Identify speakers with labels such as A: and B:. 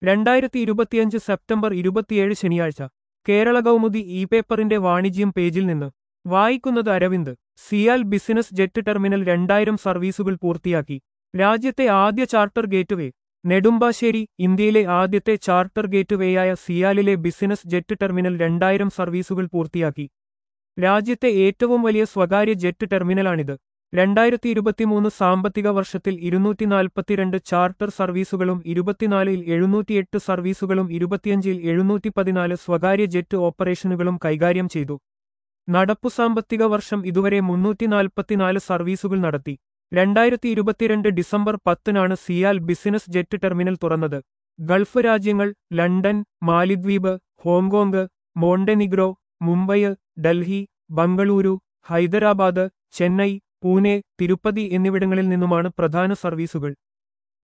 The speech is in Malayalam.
A: രണ്ടായിരത്തി ഇരുപത്തിയഞ്ച് സെപ്റ്റംബർ ഇരുപത്തിയേഴ് ശനിയാഴ്ച കേരള കൗമുദി ഇ പേപ്പറിന്റെ വാണിജ്യം പേജിൽ നിന്ന് വായിക്കുന്നത് Aravind CIAL business jet terminal രണ്ടായിരം സർവീസുകൾ പൂർത്തിയാക്കി രാജ്യത്തെ ആദ്യ ചാർട്ടർ ഗേറ്റ്വേ നെടുമ്പാശ്ശേരി ഇന്ത്യയിലെ ആദ്യത്തെ ചാർട്ടർ ഗേറ്റ്വേയായ സിയാലിലെ ബിസിനസ് ജെറ്റ് ടെർമിനൽ രണ്ടായിരം സർവീസുകൾ പൂർത്തിയാക്കി രാജ്യത്തെ ഏറ്റവും വലിയ സ്വകാര്യ ജെറ്റ് ടെർമിനലാണിത് രണ്ടായിരത്തി ഇരുപത്തിമൂന്ന് സാമ്പത്തിക വർഷത്തിൽ ഇരുന്നൂറ്റി നാൽപ്പത്തിരണ്ട് ചാർട്ടർ സർവീസുകളും ഇരുപത്തിനാലിൽ എഴുന്നൂറ്റിയെട്ട് സർവീസുകളും ഇരുപത്തിയഞ്ചിൽ എഴുന്നൂറ്റി പതിനാല് സ്വകാര്യ ജെറ്റ് ഓപ്പറേഷനുകളും കൈകാര്യം ചെയ്തു നടപ്പു സാമ്പത്തിക വർഷം ഇതുവരെ മുന്നൂറ്റി നാൽപ്പത്തിനാല് സർവീസുകൾ നടത്തി രണ്ടായിരത്തി ഇരുപത്തിരണ്ട് ഡിസംബർ പത്തിനാണ് സിയാൽ ബിസിനസ് ജെറ്റ് ടെർമിനൽ തുറന്നത് ഗൾഫ് രാജ്യങ്ങൾ ലണ്ടൻ മാലിദ്വീപ് ഹോങ്കോങ് മോണ്ടെനിഗ്രോ മുംബൈ ഡൽഹി ബംഗളൂരു ഹൈദരാബാദ് ചെന്നൈ പൂനെ തിരുപ്പതി എന്നിവിടങ്ങളിൽ നിന്നുമാണ് പ്രധാന സർവീസുകൾ